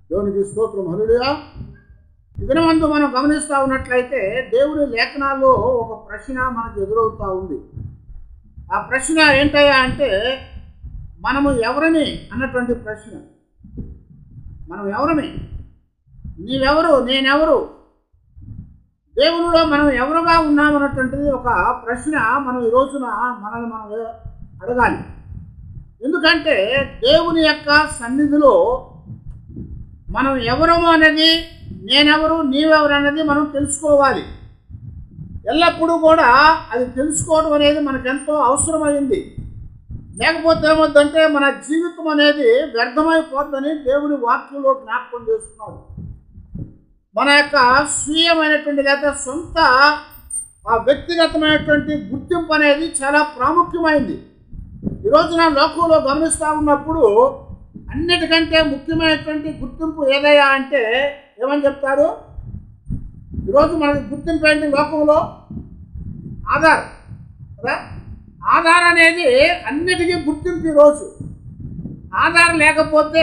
దేవునికి స్తోత్రం హలుడియా ఇదినమందు మనం గమనిస్తూ ఉన్నట్లయితే దేవుని లేఖనాల్లో ఒక ప్రశ్న మనకు ఎదురవుతూ ఉంది ఆ ప్రశ్న ఏంటయ్యా అంటే మనము ఎవరని అన్నటువంటి ప్రశ్న మనం ఎవరమే నీవెవరు నేనెవరు దేవునిలో మనం ఎవరుగా ఉన్నామన్నటువంటిది ఒక ప్రశ్న మనం ఈ రోజున మనల్ని మనం అడగాలి ఎందుకంటే దేవుని యొక్క సన్నిధిలో మనం ఎవరము అనేది నేనెవరు నీవెవరు అనేది మనం తెలుసుకోవాలి ఎల్లప్పుడూ కూడా అది తెలుసుకోవడం అనేది మనకెంతో అవసరమైంది లేకపోతే ఏమొద్దంటే మన జీవితం అనేది వ్యర్థమైపోద్దని దేవుని వాక్యంలో జ్ఞాపకం చేస్తున్నాడు మన యొక్క స్వీయమైనటువంటి లేదా సొంత ఆ వ్యక్తిగతమైనటువంటి గుర్తింపు అనేది చాలా ప్రాముఖ్యమైంది ఈరోజు నా లోకంలో గమనిస్తూ ఉన్నప్పుడు అన్నిటికంటే ముఖ్యమైనటువంటి గుర్తింపు ఏదయ్యా అంటే ఏమని చెప్తారు ఈరోజు మనకి గుర్తింపు ఏంటి లోకంలో ఆధార్ కదా ఆధార్ అనేది అన్నిటికీ గుర్తింపు ఈరోజు ఆధార్ లేకపోతే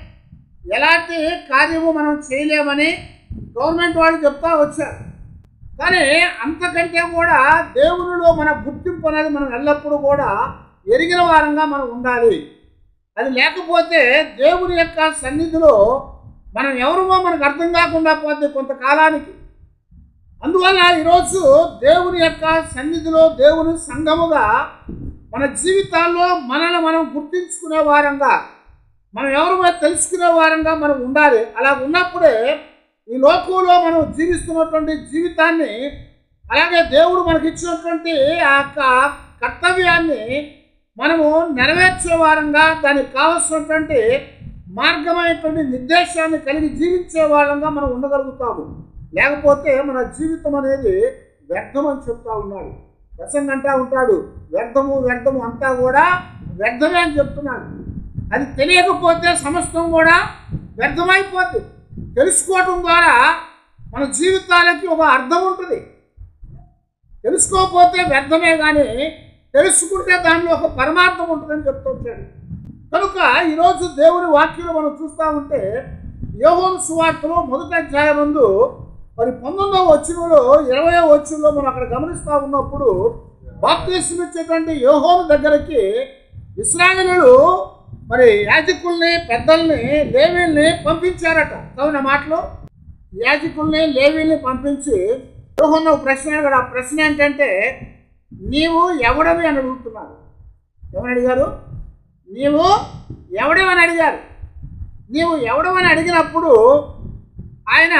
ఎలాంటి కార్యము మనం చేయలేమని గవర్నమెంట్ వాళ్ళు చెప్తా వచ్చారు కానీ అంతకంటే కూడా దేవునిలో మన గుర్తింపు అనేది మనం ఎల్లప్పుడూ కూడా ఎరిగిన వారంగా మనం ఉండాలి అది లేకపోతే దేవుని యొక్క సన్నిధిలో మనం ఎవరుమో మనకు అర్థం కాకుండా పోద్ది కొంతకాలానికి అందువల్ల ఈరోజు దేవుని యొక్క సన్నిధిలో దేవుని సంఘముగా మన జీవితాల్లో మనల్ని మనం గుర్తించుకునే వారంగా మనం ఎవరు తెలుసుకునే వారంగా మనం ఉండాలి అలా ఉన్నప్పుడే ఈ లోకంలో మనం జీవిస్తున్నటువంటి జీవితాన్ని అలాగే దేవుడు మనకి ఇచ్చినటువంటి ఆ యొక్క కర్తవ్యాన్ని మనము నెరవేర్చే వారంగా దానికి కావలసినటువంటి మార్గమైనటువంటి నిర్దేశాన్ని కలిగి జీవించే వాళ్ళంగా మనం ఉండగలుగుతాము లేకపోతే మన జీవితం అనేది వ్యర్థం అని చెప్తా ఉన్నాడు ప్రసంగంటా ఉంటాడు వ్యర్థము వ్యర్థము అంతా కూడా వ్యర్థమే అని చెప్తున్నాడు అది తెలియకపోతే సమస్తం కూడా వ్యర్థమైపోద్ది తెలుసుకోవటం ద్వారా మన జీవితాలకి ఒక అర్థం ఉంటుంది తెలుసుకోకపోతే వ్యర్థమే కానీ తెలుసుకుంటే దానిలో ఒక పరమార్థం ఉంటుందని చెప్తూ వచ్చాడు కనుక ఈరోజు దేవుని వాక్యంలో మనం చూస్తూ ఉంటే యోహోను సువార్తలో మొదటి అధ్యాయం ముందు మరి పంతొమ్మిదవ వచ్చినలో ఇరవయో వచ్చినలో మనం అక్కడ గమనిస్తూ ఉన్నప్పుడు బాప్తీసం ఇచ్చేటువంటి యోహోను దగ్గరికి ఇస్రాయలు మరి యాజకుల్ని పెద్దల్ని లేవీల్ని పంపించారట అవున మాటలు యాజకుల్ని లేవీల్ని పంపించి యోహన్న ఒక ప్రశ్న అడిగాడు ఆ ప్రశ్న ఏంటంటే నీవు ఎవడవి అని అడుగుతున్నారు ఏమని అడిగారు నీవు ఎవడవని అడిగారు నీవు ఎవడవని అడిగినప్పుడు ఆయన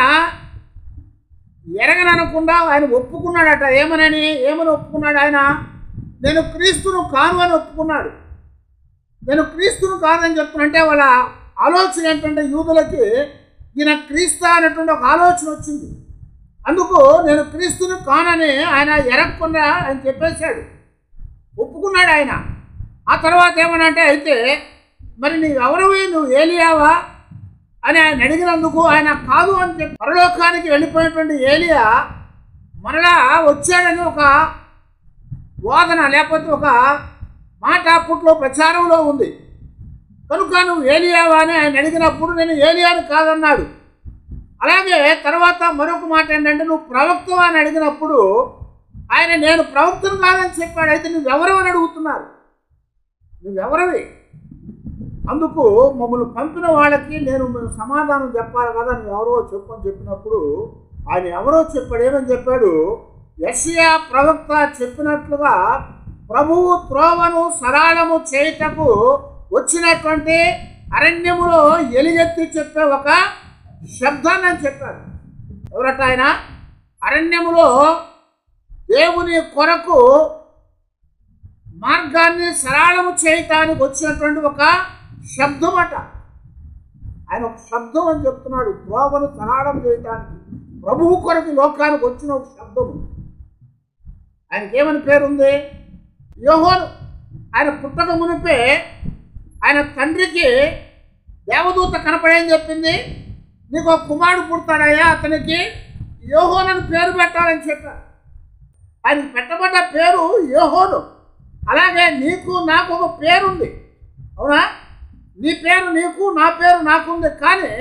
ఎరగననకుండా ఆయన ఒప్పుకున్నాడట ఏమనని ఏమని ఒప్పుకున్నాడు ఆయన నేను క్రీస్తును కాను అని ఒప్పుకున్నాడు నేను క్రీస్తును కాదని చెప్తున్నంటే వాళ్ళ ఆలోచన ఏంటంటే యూదులకి ఈయన క్రీస్తా అనేటువంటి ఒక ఆలోచన వచ్చింది అందుకు నేను క్రీస్తుని కానని ఆయన ఎరగకుండా ఆయన చెప్పేశాడు ఒప్పుకున్నాడు ఆయన ఆ తర్వాత ఏమనంటే అయితే మరి నీవు ఎవరివి నువ్వు ఏలియావా అని ఆయన అడిగినందుకు ఆయన కాదు అని చెప్పి పరలోకానికి వెళ్ళిపోయినటువంటి ఏలియా మరలా వచ్చాడని ఒక వాదన లేకపోతే ఒక మాట అప్పట్లో ప్రచారంలో ఉంది కనుక నువ్వు ఏలియావా అని ఆయన అడిగినప్పుడు నేను ఏలియాని కాదన్నాడు అలాగే తర్వాత మరొక మాట ఏంటంటే నువ్వు ప్రవక్తవా అని అడిగినప్పుడు ఆయన నేను ప్రవక్తను కాదని చెప్పాడు అయితే నువ్వెవరు అని అడుగుతున్నారు నువ్వెవరవి అందుకు మమ్మల్ని పంపిన వాళ్ళకి నేను సమాధానం చెప్పాలి కదా నువ్వు ఎవరో చెప్పని చెప్పినప్పుడు ఆయన ఎవరో చెప్పాడు ఏమని చెప్పాడు యషియా ప్రవక్త చెప్పినట్లుగా ప్రభువు త్రోవను సరళము చేయుటకు వచ్చినటువంటి అరణ్యములో ఎలుగెత్తి చెప్పే ఒక శబ్దాన్ని అని చెప్పాడు ఎవరట ఆయన అరణ్యములో దేవుని కొరకు మార్గాన్ని సరళము చేయటానికి వచ్చినటువంటి ఒక శబ్దం అట ఆయన ఒక శబ్దం అని చెప్తున్నాడు త్రోవను సరళం చేయటానికి ప్రభువు కొరకు లోకానికి వచ్చిన ఒక శబ్దము ఆయనకి ఏమని పేరుంది యోహోను ఆయన పుట్టక మునిపే ఆయన తండ్రికి దేవదూత కనపడేని చెప్పింది నీకు ఒక కుమారుడు పుడతాడయ్యా అతనికి యోహోనని పేరు పెట్టాలని చెప్పారు ఆయనకి పెట్టబడ్డ పేరు యోహోను అలాగే నీకు నాకు ఒక పేరుంది అవునా నీ పేరు నీకు నా పేరు నాకుంది కానీ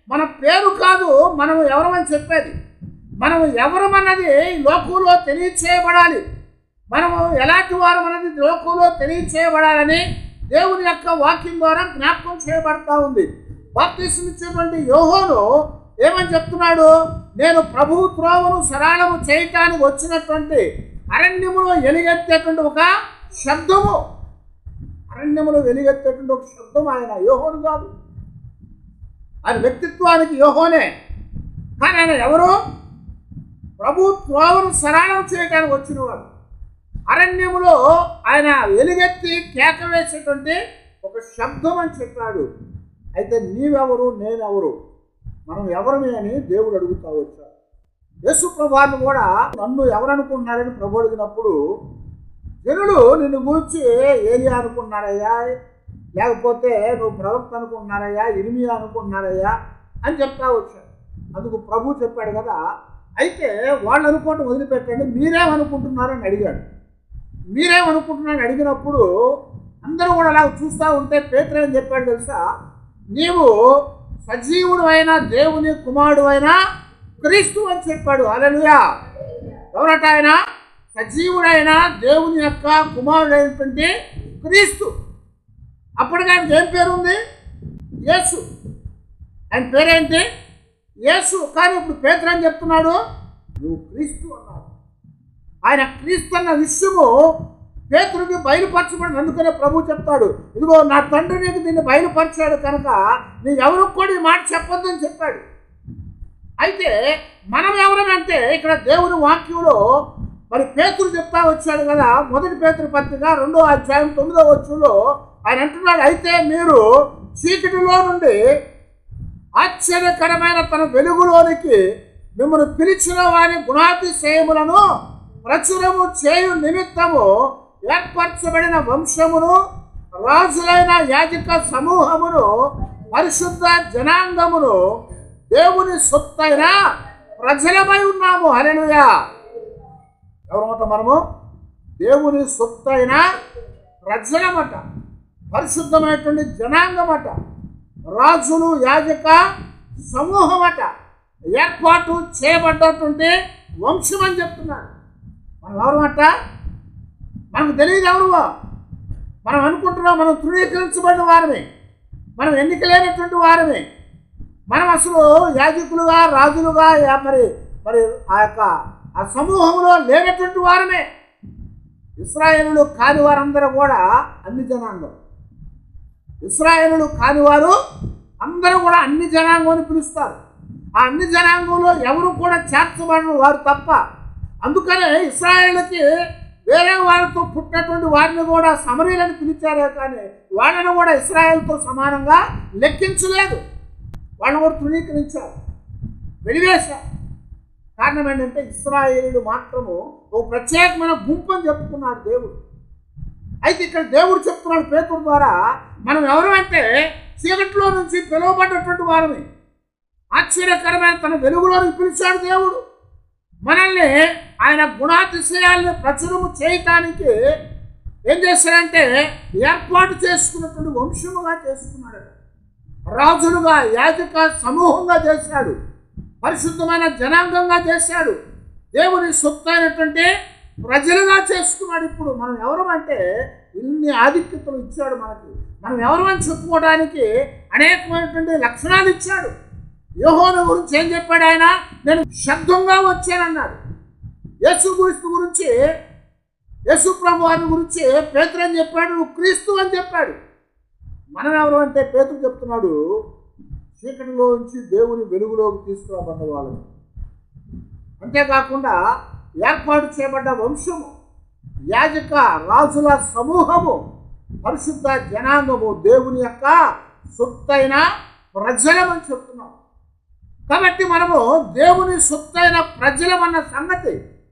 మన పేరు కాదు మనం ఎవరమని చెప్పేది మనం ఎవరమన్నది ఈ లోకంలో తెలియచేయబడాలి మనము ఎలాంటి వారం అనేది లోకంలో తెలియచేయబడాలని దేవుని యొక్క వాక్యం ద్వారా జ్ఞాపకం చేయబడతా ఉంది బాప్తిసం ఇచ్చినటువంటి యోహోను ఏమని చెప్తున్నాడు నేను ప్రభు త్రోవను సరళము చేయటానికి వచ్చినటువంటి అరణ్యములో ఎలుగెత్తేటువంటి ఒక శబ్దము అరణ్యములో వెలుగెత్తేటువంటి ఒక శబ్దం ఆయన యోహోను కాదు ఆయన వ్యక్తిత్వానికి యోహోనే కానీ ఆయన ఎవరు ప్రభు త్రోవను సరళం చేయడానికి వచ్చినవాడు అరణ్యములో ఆయన ఎలుగెత్తి కేక వేసేటువంటి ఒక శబ్దం అని చెప్పాడు అయితే నీవెవరు నేనెవరు మనం ఎవరమే అని దేవుడు అడుగుతా వచ్చాడు యేసు ప్రభాను కూడా నన్ను ఎవరనుకున్నారని ప్రభు అడిగినప్పుడు జనులు నిన్ను గురించి ఏలియా అనుకున్నారయ్యా లేకపోతే నువ్వు ప్రవక్త అనుకున్నారయ్యా ఇరిమియా అనుకున్నారయ్యా అని చెప్తా వచ్చాడు అందుకు ప్రభు చెప్పాడు కదా అయితే వాళ్ళు అనుకోవటం వదిలిపెట్టండి మీరేమనుకుంటున్నారని అడిగాడు మీరేమనుకుంటున్నారని అడిగినప్పుడు అందరూ కూడా అలా చూస్తూ ఉంటే పేతురు ఏం చెప్పాడు తెలుసా నీవు సజీవుడు అయిన దేవుని కుమారుడు అయిన క్రీస్తు అని చెప్పాడు అలలుయా ఎవరట ఆయన సజీవుడైన దేవుని యొక్క కుమారుడైనటువంటి క్రీస్తు అప్పటికి ఆయనకి ఏం పేరు ఉంది యేసు ఆయన పేరేంటి యేసు కానీ ఇప్పుడు పేతురు అని చెప్తున్నాడు నువ్వు క్రీస్తు అన్నాడు ఆయన క్రీస్తు అన్న విషయము పేతుడికి బయలుపరచబడి అందుకనే ప్రభు చెప్తాడు ఇదిగో నా తండ్రి నీకు దీన్ని బయలుపరిచాడు కనుక నీ ఎవరికి కూడా ఈ మాట చెప్పొద్దు అని చెప్పాడు అయితే మనం ఎవరమంటే ఇక్కడ దేవుని వాక్యంలో మరి పేతురు చెప్తా వచ్చాడు కదా మొదటి పేతురు పత్రిక రెండో అధ్యాయం తొమ్మిదో వచ్చులో ఆయన అంటున్నాడు అయితే మీరు చీకటిలో నుండి ఆశ్చర్యకరమైన తన వెలుగులోనికి మిమ్మల్ని పిలిచిన వారి గుణాతిశయములను ప్రచురము చేయు నిమిత్తము ఏర్పరచబడిన వంశమును రాజులైన యాజక సమూహమును పరిశుద్ధ జనాంగమును దేవుని సొత్తైన ప్రజలమై ఉన్నాము హరెలుయా ఎవరమాట మనము దేవుని సొత్తైన ప్రజలమట పరిశుద్ధమైనటువంటి జనాంగమట రాజులు యాజక సమూహమట ఏర్పాటు చేయబడ్డటువంటి వంశం అని చెప్తున్నాడు మనం ఎవరమట మనకు తెలియదు ఎవరు మనం అనుకుంటున్నాం మనం తృణీకరించబడిన వారమే మనం ఎన్నిక లేనటువంటి వారమే మనం అసలు యాజకులుగా రాజులుగా యా- మరి మరి ఆ యొక్క ఆ సమూహంలో లేనటువంటి వారమే ఇస్రాయేలులు కాని వారందరూ కూడా అన్ని జనాంగం ఇస్రాయేలులు కాని వారు అందరూ కూడా అన్ని జనాంగం అని పిలుస్తారు ఆ అన్ని జనాంగంలో ఎవరు కూడా చేర్చబడిన వారు తప్ప అందుకనే ఇస్రాయేళ్ళకి వేరే వారితో పుట్టినటువంటి వారిని కూడా సమరీలని పిలిచారే కానీ వాళ్ళని కూడా ఇస్రాయేల్తో సమానంగా లెక్కించలేదు వాళ్ళని కూడా తృణీకరించారు వెలివేశారు కారణం ఏంటంటే ఇస్రాయేలీలు మాత్రము ఒక ప్రత్యేకమైన గుంపు అని చెప్పుకున్నాడు దేవుడు అయితే ఇక్కడ దేవుడు చెప్తున్నాడు పేతుడు ద్వారా మనం ఎవరు అంటే చీకట్లో నుంచి పిలువబడ్డటువంటి వారమే ఆశ్చర్యకరమైన తన వెలుగులోకి పిలిచాడు దేవుడు మనల్ని ఆయన గుణాతిశయాలను ప్రచురము చేయటానికి ఏం చేశాడంటే ఏర్పాటు చేసుకున్నటువంటి వంశముగా చేసుకున్నాడు రాజులుగా యాజక సమూహంగా చేశాడు పరిశుద్ధమైన జనాంగంగా చేశాడు దేవుని సొత్తు అయినటువంటి ప్రజలుగా చేసుకున్నాడు ఇప్పుడు మనం ఎవరు అంటే ఇన్ని ఆధిక్యతలు ఇచ్చాడు మనకి మనం ఎవరు అని చెప్పుకోవడానికి అనేకమైనటువంటి లక్షణాలు ఇచ్చాడు యోహోను గురించి ఏం చెప్పాడు ఆయన నేను శబ్దంగా వచ్చానన్నాడు యేసు క్రీస్తు గురించి యేసు ప్రభు వారి గురించి పేతురు అని చెప్పాడు నువ్వు క్రీస్తు అని చెప్పాడు మనం ఎవరు అంటే పేతురు చెప్తున్నాడు చీకటిలో నుంచి దేవుని వెలుగులోకి తీసుకురాబడ్డ వాళ్ళని అంతేకాకుండా ఏర్పాటు చేయబడ్డ వంశము యాజక రాజుల సమూహము పరిశుద్ధ జనాంగము దేవుని యొక్క సొత్తైన ప్రజలమని చెప్తున్నాం కాబట్టి మనము దేవుని సొత్తైన ప్రజలమన్న సంగతి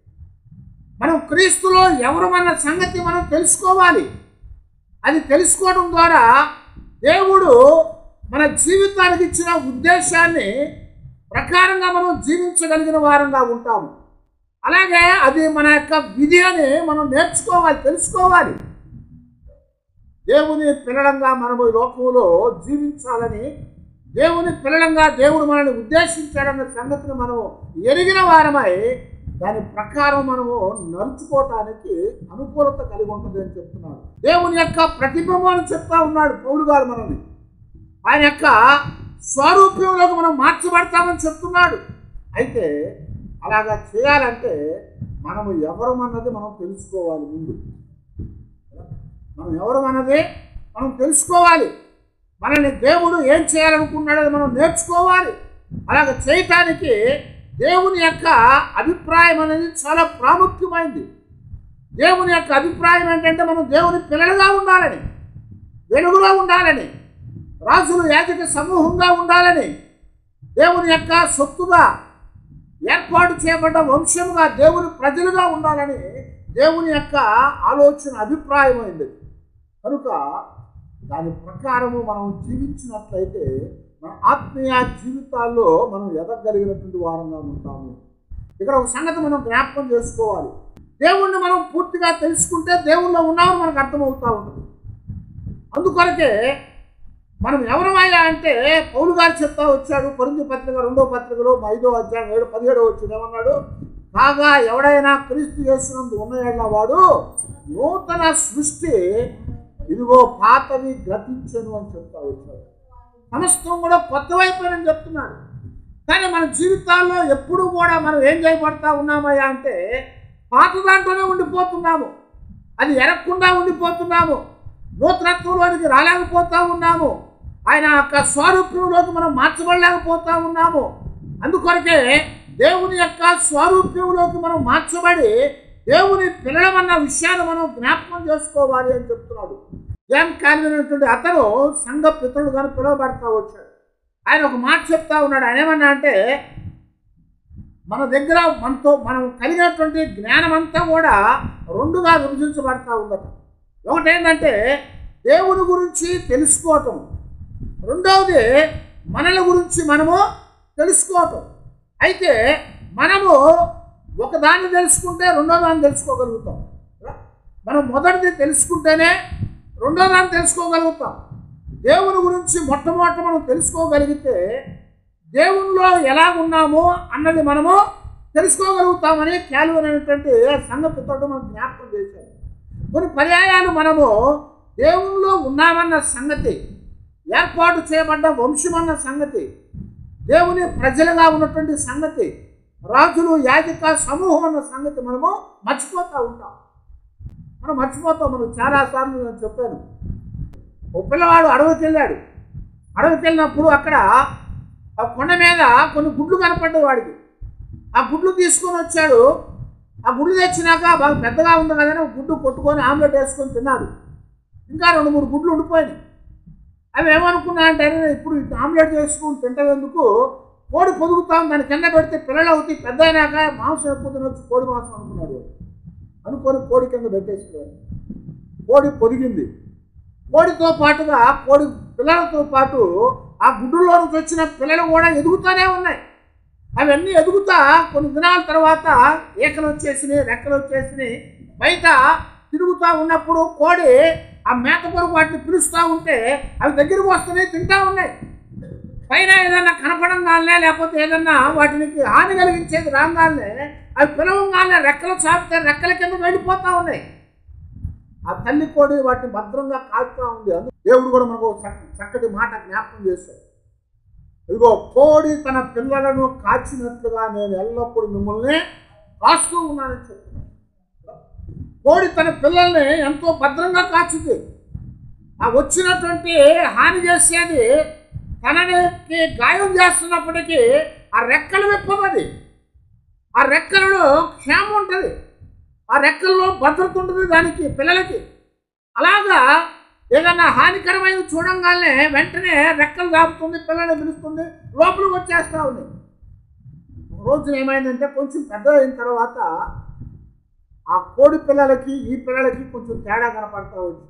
మనం క్రీస్తులో ఎవరమన్న సంగతి మనం తెలుసుకోవాలి అది తెలుసుకోవడం ద్వారా దేవుడు మన జీవితానికి ఇచ్చిన ఉద్దేశాన్ని ప్రకారంగా మనం జీవించగలిగిన వారంగా ఉంటాము అలాగే అది మన యొక్క విధి అని మనం నేర్చుకోవాలి తెలుసుకోవాలి దేవుని పిల్లలంగా మనము ఈ లోకంలో జీవించాలని దేవుని పిల్లలంగా దేవుడు మనల్ని ఉద్దేశించాడన్న సంగతిని మనము ఎరిగిన వారమై దాని ప్రకారం మనము నడుచుకోవటానికి అనుకూలత కలిగి ఉంటుంది అని చెప్తున్నాడు దేవుని యొక్క ప్రతిబింబం అని చెప్తా ఉన్నాడు పౌరు గారు మనల్ని ఆయన యొక్క స్వరూప్యంలోకి మనం మార్చబడతామని చెప్తున్నాడు అయితే అలాగా చేయాలంటే మనము ఎవరమన్నది మనం తెలుసుకోవాలి ముందు మనం ఎవరమన్నది మనం తెలుసుకోవాలి మనల్ని దేవుడు ఏం చేయాలనుకున్నాడో మనం నేర్చుకోవాలి అలాగ చేయటానికి దేవుని యొక్క అభిప్రాయం అనేది చాలా ప్రాముఖ్యమైంది దేవుని యొక్క అభిప్రాయం ఏంటంటే మనం దేవుని పిల్లలుగా ఉండాలని వెలుగులో ఉండాలని రాజులు యాజక సమూహంగా ఉండాలని దేవుని యొక్క సొత్తుగా ఏర్పాటు చేయబడ్డ వంశముగా దేవుని ప్రజలుగా ఉండాలని దేవుని యొక్క ఆలోచన అభిప్రాయమైంది కనుక దాని ప్రకారము మనం జీవించినట్లయితే మన ఆత్మీయ జీవితాల్లో మనం ఎదగలిగినటువంటి వారంగా ఉంటాము ఇక్కడ ఒక సంగతి మనం జ్ఞాపకం చేసుకోవాలి దేవుణ్ణి మనం పూర్తిగా తెలుసుకుంటే దేవుళ్ళో ఉన్నామని మనకు అర్థమవుతూ ఉంటుంది అందుకొరకే మనం ఎవరమయ్యా అంటే పౌలు గారు చెప్తా వచ్చాడు కొరింది పత్రిక రెండో పత్రికలో ఐదో అధ్యాయం ఏడు పదిహేడో వచ్చింది ఏమన్నాడు కాగా ఎవడైనా క్రీస్తు చేస్తున్నందు ఉన్న వాడు నూతన సృష్టి ఇదిగో పాతవి గ్రతించను అని చెప్తా వచ్చాడు సమస్తం కూడా కొత్త వైపోయినని చెప్తున్నాడు కానీ మన జీవితాల్లో ఎప్పుడు కూడా మనం ఏం చేయబడతా ఉన్నామయ్యా అంటే పాత దాంట్లోనే ఉండిపోతున్నాము అది ఎరగకుండా ఉండిపోతున్నాము నూతనత్వంలోనికి రాలేకపోతా ఉన్నాము ఆయన యొక్క స్వరూప్యంలోకి మనం మార్చబడలేకపోతా ఉన్నాము అందుకొరకే దేవుని యొక్క స్వరూప్యంలోకి మనం మార్చబడి దేవుని పిల్లలమన్న విషయాన్ని మనం జ్ఞాపకం చేసుకోవాలి అని చెప్తున్నాడు జాన్ కాలినటువంటి అతను సంఘ పితరుడు కానీ పిలువబడతా వచ్చాడు ఆయన ఒక మాట చెప్తా ఉన్నాడు ఆయన ఏమన్నా అంటే మన దగ్గర మనతో మనం కలిగినటువంటి జ్ఞానం అంతా కూడా రెండుగా విభజించబడతా ఉందట ఒకటి ఏంటంటే దేవుని గురించి తెలుసుకోవటం రెండవది మనల గురించి మనము తెలుసుకోవటం అయితే మనము ఒకదాన్ని తెలుసుకుంటే రెండో దాన్ని తెలుసుకోగలుగుతాం మనం మొదటిది తెలుసుకుంటేనే రెండో దాన్ని తెలుసుకోగలుగుతాం దేవుని గురించి మొట్టమొదట మనం తెలుసుకోగలిగితే దేవునిలో ఎలా ఉన్నామో అన్నది మనము తెలుసుకోగలుగుతామని క్యాలువన్ అనేటువంటి సంగతితో మనం జ్ఞాపకం చేశారు కొన్ని పర్యాయాలు మనము దేవునిలో ఉన్నామన్న సంగతి ఏర్పాటు చేయబడ్డ వంశమన్న సంగతి దేవుని ప్రజలుగా ఉన్నటువంటి సంగతి రాజులు యాజక సమూహం అన్న సంగతి మనము మర్చిపోతూ ఉంటాం మనం మర్చిపోతాం మనం చాలాసార్లు నేను చెప్పాను ఒక పిల్లవాడు అడవికి వెళ్ళాడు అడవికి వెళ్ళినప్పుడు అక్కడ ఆ కొండ మీద కొన్ని గుడ్లు కనపడ్డాయి వాడికి ఆ గుడ్లు తీసుకొని వచ్చాడు ఆ గుడ్లు తెచ్చినాక బాగా పెద్దగా ఉంది కదని ఒక గుడ్డు కొట్టుకొని ఆమ్లెట్ వేసుకొని తిన్నాడు ఇంకా రెండు మూడు గుడ్లు ఉండిపోయినాయి అవి ఏమనుకున్నా అంటే "అరే, ఇప్పుడు ఇటు ఆమ్లెట్ చేసుకుని తింటేందుకు కోడి పొదుగుతాం దాని కింద పెడితే పిల్లలు అవుతాయి పెద్ద అయినాక మాంసం ఎక్కువ తినొచ్చు కోడి మాంసం అనుకున్నాడు వాడు. అనుకొని కోడి కింద పెట్టేసుకున్నాడు కోడి పొదిగింది కోడితో పాటుగా కోడి పిల్లలతో పాటు ఆ గుడ్డులో నుంచి వచ్చిన పిల్లలు కూడా ఎదుగుతూనే ఉన్నాయి అవన్నీ ఎదుగుతా కొన్ని దినాల తర్వాత ఏకలు వచ్చేసినాయి రెక్కలు వచ్చేసినాయి బయట తిరుగుతూ ఉన్నప్పుడు కోడి ఆ మేత కొరకు వాటిని పిలుస్తూ ఉంటే అవి దగ్గరికి వస్తున్నాయి తింటా ఉన్నాయి పైన ఏదన్నా కనపడంగానే లేకపోతే ఏదన్నా వాటికి హాని కలిగించేది రాగానే అవి పిలవంగానే రెక్కలు చాపితే రెక్కల కింద వెళ్ళిపోతా ఉన్నాయి ఆ తల్లి కోడి వాటిని భద్రంగా కాల్చుతూ ఉంది అందుకు దేవుడు కూడా మనకు ఒక చక్క- చక్కటి మాట జ్ఞాపకం చేశాడు ఇదిగో కోడి తన పిల్లలను కాచినట్లుగా నేను ఎల్లప్పుడూ మిమ్మల్ని కాస్తూ ఉన్నానని చెప్తున్నాను కోడి తన పిల్లల్ని ఎంతో భద్రంగా కాచుద్ది ఆ వచ్చినటువంటి హాని చేసేది తనకి గాయం చేస్తున్నప్పటికీ ఆ రెక్కలు విప్పదది ఆ రెక్కలలో క్షేమం ఉంటుంది ఆ రెక్కల్లో భద్రత ఉంటుంది దానికి పిల్లలకి అలాగా ఏదన్నా హానికరమైన చూడంగానే వెంటనే రెక్కలు దాపుతుంది పిల్లల్ని పిలుస్తుంది లోపలికి వచ్చేస్తా ఉంది ఒక రోజున ఏమైందంటే కొంచెం పెద్ద అయిన తర్వాత ఆ కోడి పిల్లలకి ఈ పిల్లలకి కొంచెం తేడా కనపడతా వచ్చింది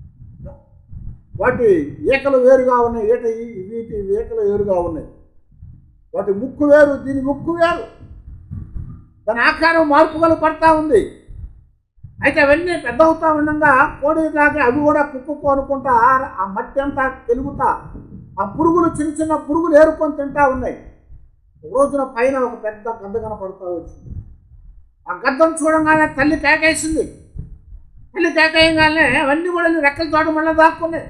వాటి ఈకలు వేరుగా ఉన్నాయి ఈట ఈ- వీటి ఈకలు వేరుగా ఉన్నాయి వాటి ముక్కు వేరు దీని ముక్కు వేరు దాని ఆకారం మార్పుగలు పడతా ఉంది అయితే అవన్నీ పెద్ద అవుతా ఉండగా కోడి దాకా అవి కూడా కుక్కుకు అనుకుంటా ఆ మట్టి అంతా తెలుగుతా ఆ పురుగులు చిన్న చిన్న పురుగులు ఏరుకొని తింటా ఉన్నాయి ఒక రోజున పైన ఒక పెద్ద గద్ద కనపడుతూ వచ్చింది ఆ గద్దను చూడంగానే తల్లి కేకేసింది తల్లి కేకేయగానే అవన్నీ కూడా వెళ్ళి రెక్కల తోట మళ్ళీ దాక్కున్నాయి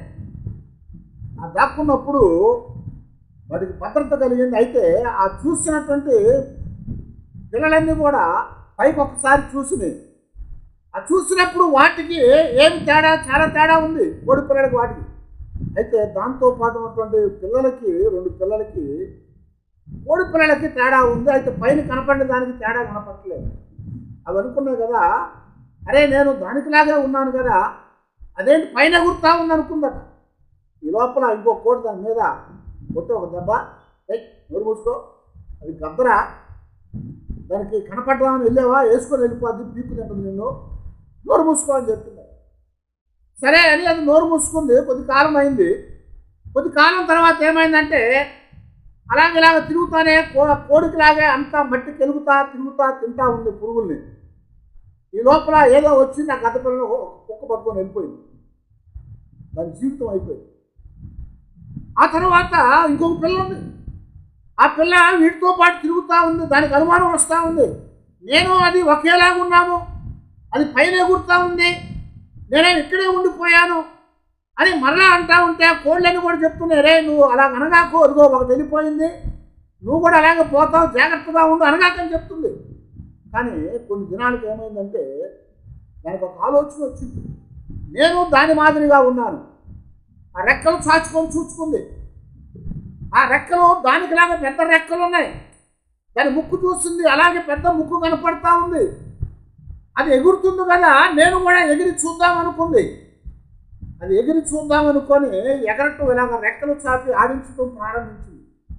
ఆ దాక్కున్నప్పుడు వాటికి భద్రత కలిగింది అయితే ఆ చూసినటువంటి పిల్లలన్నీ కూడా పైకి ఒకసారి చూసినాయి ఆ చూసినప్పుడు వాటికి ఏమి తేడా చాలా తేడా ఉంది కోడి పిల్లలకి వాటికి అయితే దాంతో పాటు ఉన్నటువంటి పిల్లలకి రెండు పిల్లలకి కోడి పిల్లలకి తేడా ఉంది అయితే పైన కనపడిన దానికి తేడా కనపడలేదు అవి అనుకున్నాయి కదా అరే నేను దానికిలాగే ఉన్నాను కదా అదేంటి పైన ఎగురుతా ఉంది అనుకుందట ఈ లోపల ఇంకో కోడి దాని మీద కొట్టి ఒక దెబ్బ ఏయ్ నోరు మూసుకో అది గద్దరా దానికి కనపడదామని వెళ్ళావా వేసుకొని వెళ్ళిపోద్ది పీకు తింటుంది నిన్ను నోరు మూసుకో అని చెప్తుంది సరే అని అది నోరు మూసుకుంది కొద్ది కాలం అయింది కొద్ది కాలం తర్వాత ఏమైందంటే అలాగే ఇలాగ తిరుగుతానే కో కోడికిలాగే అంతా మట్టి కెలుగుతా తిరుగుతా తింటా ఉంది పురుగుల్ని ఈ లోపల ఏదో వచ్చింది ఆ గద్ద పిల్లను కుక్క పట్టుకొని వెళ్ళిపోయింది దాని జీవితం అయిపోయింది ఆ తర్వాత ఇంకొక పిల్ల ఉంది ఆ పిల్ల వీటితో పాటు తిరుగుతూ ఉంది దానికి అనుమానం వస్తూ ఉంది నేను అది ఒకేలాగా ఉన్నాము అది పైన ఎగురుతూ ఉంది నేనే ఇక్కడే ఉండిపోయాను అని మరలా అంటా ఉంటే ఆ కోళ్ళని కూడా చెప్తున్నాయి రే నువ్వు అలా అనగాకు అదిగో ఒకటి వెళ్ళిపోయింది నువ్వు కూడా అలాగే పోతావు జాగ్రత్తగా ఉండు అనగాకని చెప్తుంది కానీ కొన్ని దినాలకు ఏమైందంటే దానికి ఒక ఆలోచన వచ్చింది నేను దాని మాదిరిగా ఉన్నాను ఆ రెక్కలు చాచుకొని చూసుకుంది ఆ రెక్కలు దానికిలాగా పెద్ద రెక్కలు ఉన్నాయి దాని ముక్కు చూస్తుంది అలాగే పెద్ద ముక్కు కనపడతా ఉంది అది ఎగురుతుంది కదా నేను కూడా ఎగిరి చూద్దాం అనుకుంది అది ఎగిరి చూద్దాం అనుకొని ఎగరటం ఇలాగ రెక్కలు చాపి ఆడించడం ప్రారంభించింది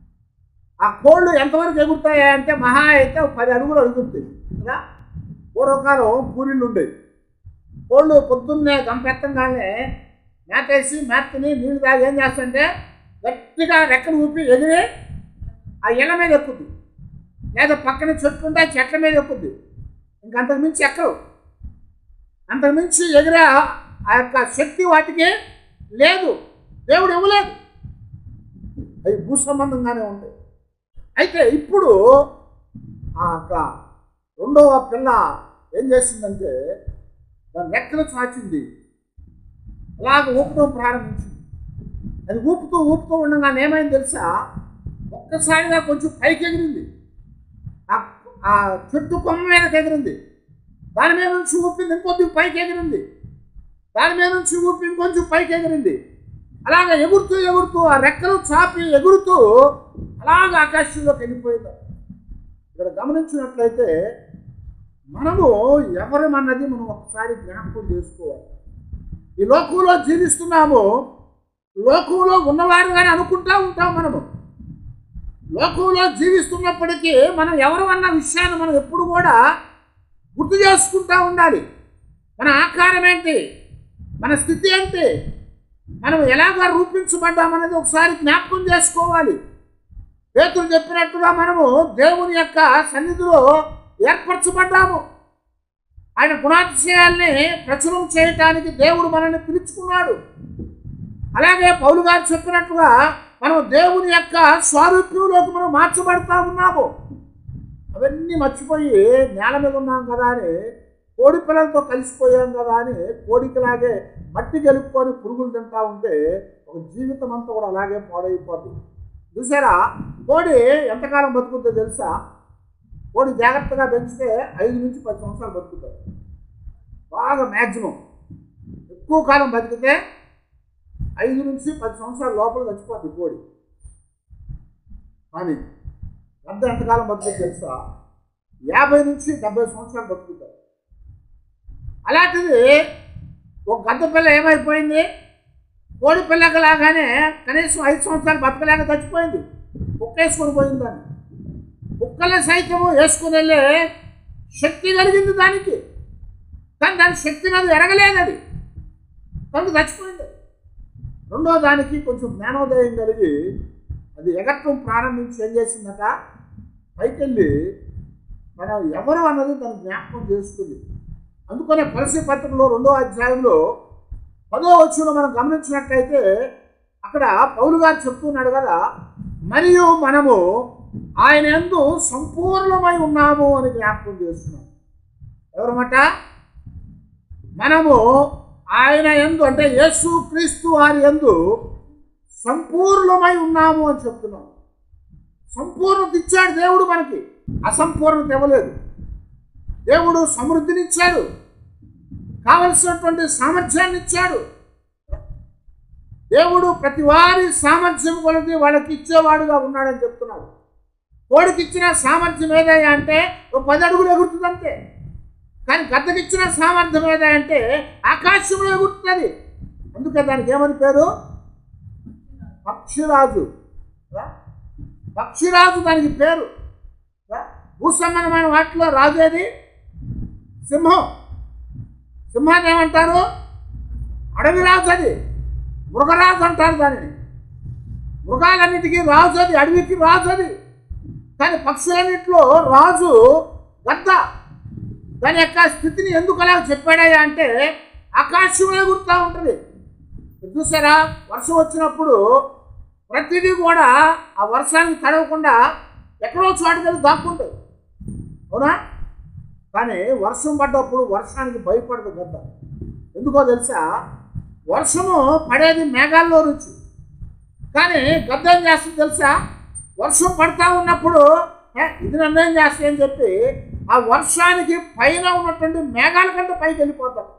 ఆ కోళ్ళు ఎంతవరకు ఎగురుతాయా అంటే మహా అయితే ఒక పది అడుగులు అడుగుతుంది కదా పూర్వకాలం పూరిళ్ళు ఉండేవి కోళ్ళు పొద్దున్నే గంపెత్తంగానే మేతేసి మేతని నీళ్ళు తాగి ఏం చేస్తుంటే గట్టిగా రెక్కలు ఊపి ఎగిరి ఆ ఇళ్ళ మీద ఎక్కుద్ది లేదా పక్కన చెట్లు ఉంటే ఆ చెట్ల మీద ఎక్కుద్ది ఇంకంతకు మించి ఎక్కవు అంతకు మించి ఎగిరే ఆ- ఆ యొక్క శక్తి వాటికి లేదు దేవుడు ఇవ్వలేదు అవి భూ సంబంధంగానే ఉంటాయి అయితే ఇప్పుడు ఆ యొక్క రెండవ పిల్ల ఏం చేసిందంటే దాని రెక్కలు చాచింది అలాగ ఊపడం ప్రారంభించింది అది ఊపుతూ ఊపుతూ ఉండగానే ఏమైంది తెలుసా ఒక్కసారిగా కొంచెం పైకి ఎగిరింది ఆ- ఆ చెట్టు కొమ్మ మీదకి ఎగిరింది దాని మీద నుంచి ఊపింది ఇంకొద్ది పైకి ఎగిరింది దాని మీద నుంచి ఊపి ఇంకొంచెం పైకి ఎగిరింది అలాగ ఎగురుతూ ఎగురుతూ ఆ రెక్కలు చాపి ఎగురుతూ అలాగ ఆకాశంలోకి వెళ్ళిపోయింది ఇక్కడ గమనించినట్లయితే మనము ఎవరమన్నది మనం ఒకసారి జ్ఞాపకం చేసుకోవాలి ఈ లోకంలో జీవిస్తున్నాము లోకంలో ఉన్నవారుగానే అనుకుంటా ఉంటాం మనము లోకంలో జీవిస్తున్నప్పటికీ మనం ఎవరు అన్న విషయాన్ని మనం ఎప్పుడు కూడా గుర్తు చేసుకుంటా ఉండాలి మన ఆకారం ఏంటి మన స్థితి ఏంటి మనం ఎలాగా రూపించబడ్డామనేది ఒకసారి జ్ఞాపకం చేసుకోవాలి పేతులు చెప్పినట్టుగా మనము దేవుని యొక్క సన్నిధిలో ఏర్పరచబడ్డాము ఆయన గుణాతిశయాల్ని ప్రచురం చేయటానికి దేవుడు మనల్ని పిలుచుకున్నాడు అలాగే పౌలు గారు చెప్పినట్టుగా మనం దేవుని యొక్క స్వారూప్యంలోకి మనం మార్చబడతా ఉన్నాము అవన్నీ మర్చిపోయి నేల మీద ఉన్నాం కదా అని కోడి పిల్లలతో కలిసిపోయాం కదా అని కోడికిలాగే మట్టి గెలుపుకొని పురుగులు తింటా ఉంటే ఒక జీవితం అంతా కూడా అలాగే పాడైపోతుంది చూసారా కోడి ఎంతకాలం బతుకుతుందో తెలుసా కోడి జాగ్రత్తగా పెంచితే ఐదు నుంచి పది సంవత్సరాలు బతుకుతుంది బాగా మ్యాక్సిమం ఎక్కువ కాలం బతికితే ఐదు నుంచి పది సంవత్సరాల లోపల చచ్చిపోతుంది కోడి కానీ గద్ద ఎంతకాలం బతుకుతుంది తెలుసా యాభై నుంచి డెబ్బై సంవత్సరాలు బతుకుతారు అలాంటిది ఒక గద్ద పిల్ల ఏమైపోయింది కోడి పిల్లకి లాగానే కనీసం ఐదు సంవత్సరాలు బతకలేక చచ్చిపోయింది కుక్క వేసుకొని పోయింది దాన్ని కుక్కలే సైతం వేసుకుని వెళ్ళే శక్తి కలిగింది దానికి కానీ దాని శక్తి మీద ఎరగలేదు అది కనుక చచ్చిపోయింది రెండో దానికి కొంచెం జ్ఞానోదయం కలిగి అది ఎగట్టం ప్రారంభించి ఏం చేసిందట పైకి వెళ్ళి మనం ఎవరు అన్నది దాన్ని జ్ఞాపకం చేసుకుంది అందుకనే పరిస్థితి పత్రికలో రెండో అధ్యాయంలో పదో వచ్చులో మనం గమనించినట్లయితే అక్కడ పౌలు గారు చెప్తున్నాడు కదా మరియు మనము ఆయన ఎందు సంపూర్ణమై ఉన్నాము అని జ్ఞాపకం చేస్తున్నాం ఎవరమాట మనము ఆయన ఎందు అంటే యేసు క్రీస్తు వారి ఎందు సంపూర్ణమై ఉన్నాము అని చెప్తున్నాం సంపూర్ణత ఇచ్చాడు దేవుడు మనకి అసంపూర్ణత ఇవ్వలేదు దేవుడు సమృద్ధినిచ్చాడు కావలసినటువంటి సామర్థ్యాన్ని ఇచ్చాడు దేవుడు ప్రతి వారి సామర్థ్యం కొలది వాళ్ళకి ఇచ్చేవాడుగా ఉన్నాడని చెప్తున్నాడు కోడికి ఇచ్చిన సామర్థ్యం ఏదయ్యా అంటే ఒక పది అడుగులు ఎగురుతుందంతే కానీ గద్దకి ఇచ్చిన సామర్థ్యం ఏదా అంటే ఆకాశంలో ఎగురుతుంది అందుకే దానికి ఏమని పేరు పక్షిరాజు రా? పక్షిరాజు దానికి పేరు రా? భూసంబంధమైన వాటిలో రాజు ఏది సింహం సింహాన్ని ఏమంటారు అడవి రాజు అది మృగరాజు అంటారు దానిని మృగాలన్నిటికీ రాజు అది అడవికి రాజు అది కానీ పక్షులన్నింటిలో రాజు గద్ద దాని యొక్క స్థితిని ఎందుకు అలా చెప్పాడయ్యా అంటే ఆకాశంలో గుర్తా ఉంటుంది ఇది చూసారా వర్షం వచ్చినప్పుడు ప్రతిదీ కూడా ఆ వర్షానికి తడవకుండా ఎక్కడో చోటుకెళ్ళి దాక్కుంటాయి అవునా కానీ వర్షం పడ్డప్పుడు వర్షానికి భయపడదు గద్ద ఎందుకో తెలుసా వర్షము పడేది మేఘాల్లో రుచి కానీ గద్ద ఏం చేస్తుంది తెలుసా వర్షం పడతా ఉన్నప్పుడు "ఏ, ఇది నన్ను ఏం చేస్తాయి అని చెప్పి ఆ వర్షానికి పైన ఉన్నటువంటి మేఘాల కంటే పైకి వెళ్ళిపోతాడు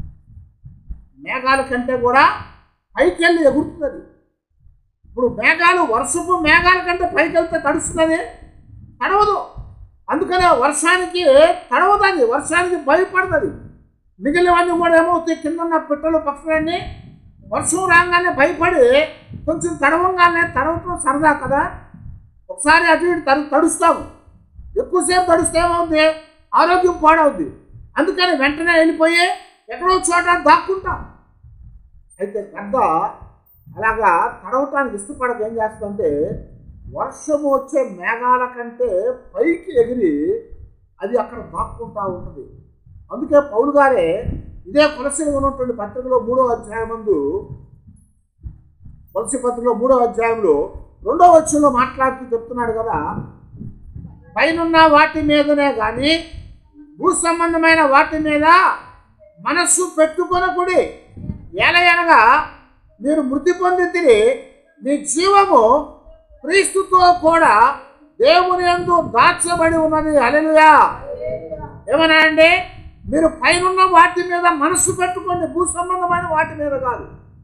మేఘాల కంటే కూడా పైకి వెళ్ళి ఎగురుతుంది ఇప్పుడు మేఘాలు వర్షపు మేఘాల కంటే పైకి వెళ్తే తడుస్తుంది తడవదు అందుకనే వర్షానికి తడవదని వర్షానికి భయపడుతుంది మిగిలినవన్నీ కూడా ఏమవుతాయి కింద ఉన్న పిట్టలు పక్షులన్నీ వర్షం రాగానే భయపడి కొంచెం తడవంగానే తడవటం సరదా కదా ఒకసారి అటు ఇటు తడు తడుస్తాము ఎక్కువసేపు తడుస్తే ఏమవుద్ది ఆరోగ్యం పాడవుద్ది అందుకని వెంటనే వెళ్ళిపోయి ఎక్కడో చోట దాక్కుంటాం అయితే గద్ద అలాగా తడవటానికి ఇష్టపడక ఏం చేస్తుందంటే వర్షము వచ్చే మేఘాల కంటే పైకి ఎగిరి అది అక్కడ దాక్కుంటా ఉంటుంది అందుకే పౌలు గారే ఇదే కొలసలు ఉన్నటువంటి పత్రికలో మూడో అధ్యాయం ముందు కొలసి పత్రికలో మూడో అధ్యాయంలో రెండో వచ్చంలో మాట్లాడుతూ చెప్తున్నాడు కదా పైనున్న వాటి మీదనే కానీ భూ సంబంధమైన వాటి మీద మనస్సు పెట్టుకొనకుడి ఎలయనగా మీరు మృతి పొందితిరి మీ జీవము క్రీస్తుతో కూడా దేవుని యందు దాచబడి ఉన్నది అలెలుయా ఏమన్నా అండి మీరు పైనున్న వాటి మీద మనస్సు పెట్టుకోండి భూ సంబంధమైన వాటి మీద కాదు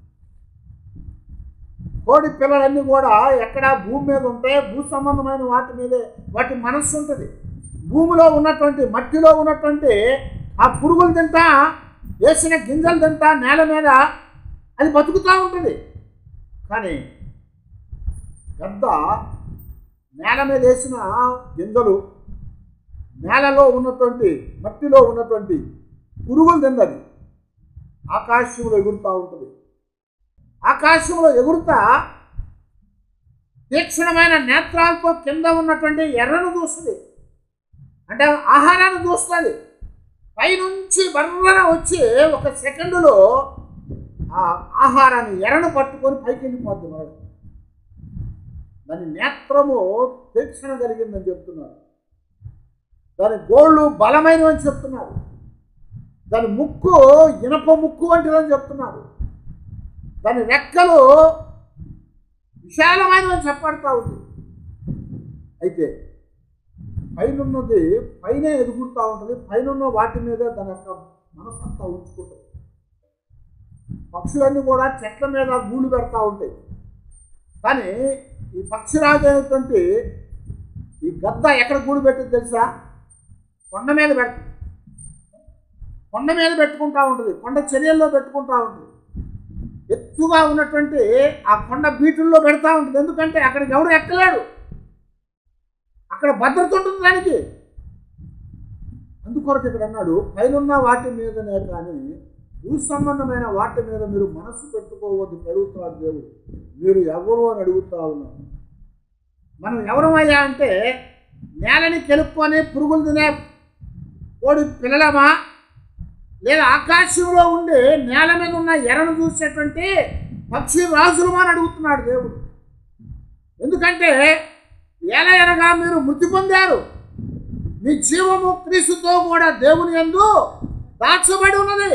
కోడి పిల్లలన్నీ కూడా ఎక్కడ భూమి మీద ఉంటే భూ సంబంధమైన వాటి మీదే వాటి మనస్సు ఉంటుంది భూమిలో ఉన్నటువంటి మట్టిలో ఉన్నటువంటి ఆ పురుగులు తింటా వేసిన గింజలు తింటా నేల మీద అది బతుకుతూ ఉంటుంది కానీ గద్ద నేల మీద వేసిన గింజలు నేలలో ఉన్నటువంటి మట్టిలో ఉన్నటువంటి పురుగులు తిందది ఆకాశంలో ఎగురుతూ ఉంటుంది ఆకాశంలో ఎగురుతా తీక్షణమైన నేత్రాలతో కింద ఉన్నటువంటి ఎర్రను చూస్తుంది అంటే ఆహారాన్ని చూస్తుంది పైనుంచి బర్రన వచ్చి ఒక సెకండులో ఆ ఆహారాన్ని ఎర్రను పట్టుకొని పైకి వెళ్ళిపోద్ది మరణ దాని నేత్రము తీక్షణ కలిగిందని చెప్తున్నారు దాని గోళ్ళు బలమైనవని చెప్తున్నారు దాని ముక్కు ఇనప ముక్కు వంటిదని చెప్తున్నారు దాని రెక్కలు విశాలమైనవని చెప్పబడతా ఉంది అయితే పైనున్నది పైన ఎదుగుతూ ఉంటుంది పైన వాటి మీద దాని యొక్క మనసంతా ఉంచుకుంటుంది పక్షులన్నీ కూడా చెట్ల మీద గూళ్ళు పెడతా ఉంటాయి కానీ ఈ పక్షిరాజు అయినటువంటి ఈ గద్ద ఎక్కడ గూడు పెట్టింది తెలుసా కొండ మీద పెడుతుంది కొండ మీద పెట్టుకుంటా ఉంటుంది కొండ చర్యల్లో పెట్టుకుంటా ఉంటుంది ఎత్తుగా ఉన్నటువంటి ఆ కొండ బీటుల్లో పెడతా ఉంటుంది ఎందుకంటే అక్కడికి ఎవడు ఎక్కలేడు అక్కడ భద్రత ఉంటుంది దానికి అందుకొరకు ఇక్కడ అన్నాడు పైనున్న వాటి మీదనే కానీ భూ సంబంధమైన వాటి మీద మీరు మనసు పెట్టుకోవద్దు అని అడుగుతున్నాడు దేవుడు మీరు ఎవరు అని అడుగుతా ఉన్నారు మనం ఎవరమయ్యా అంటే నేలని కెలుక్కొని పురుగులు తినే కోడి పిల్లలమా లేదా ఆకాశంలో ఉండి నేల మీద ఉన్న ఎర్రను చూసేటువంటి పక్షి రాజులమా అని అడుగుతున్నాడు దేవుడు ఎందుకంటే ఎలా ఎనగా మీరు మృతి పొందారు మీ జీవము క్రీస్తుతో కూడా దేవుని యందు దాచబడి ఉన్నది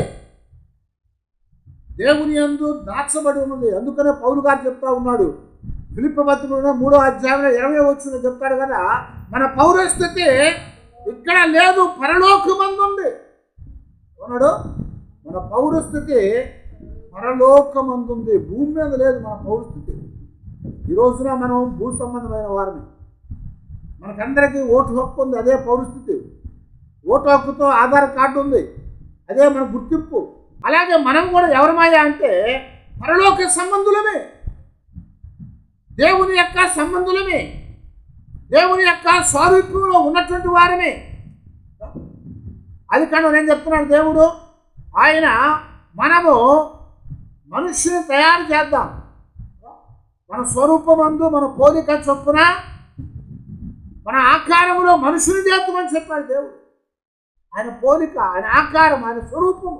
దేవుని యందు దాచబడి ఉన్నది అందుకనే పౌలు గారు చెప్తా ఉన్నాడు ఫిలిప్ప పత్రికలో మూడో అధ్యాయంలో ఇరవై వచ్చిన చెప్తాడు కదా మన పౌరస్థితి ఇక్కడ లేదు పరలోకమందు ఉంది అన్నాడు మన పౌరస్థితి పరలోకమందు ఉంది భూమి మీద లేదు మన పౌరస్థితి ఈ రోజున మనం భూ సంబంధమైన వారిని మనకందరికీ ఓటు హక్కు ఉంది అదే పౌరస్థితి ఓటు హక్కుతో ఆధార్ కార్డు ఉంది అదే మన గుర్తింపు అలాగే మనం కూడా ఎవరమయ్యా అంటే పరలోక సంబంధులమే దేవుని యొక్క సంబంధులమే దేవుని యొక్క స్వారూప్యంలో ఉన్నటువంటి వారమే అది కానీ నేను చెప్తున్నాను దేవుడు ఆయన మనము మనుష్యుని తయారు చేద్దాం మన స్వరూపమందు మన పోలిక చొప్పున మన ఆకారములో మనుషుని చేద్దామని చెప్పాడు దేవుడు ఆయన పోలిక ఆయన ఆకారం ఆయన స్వరూపము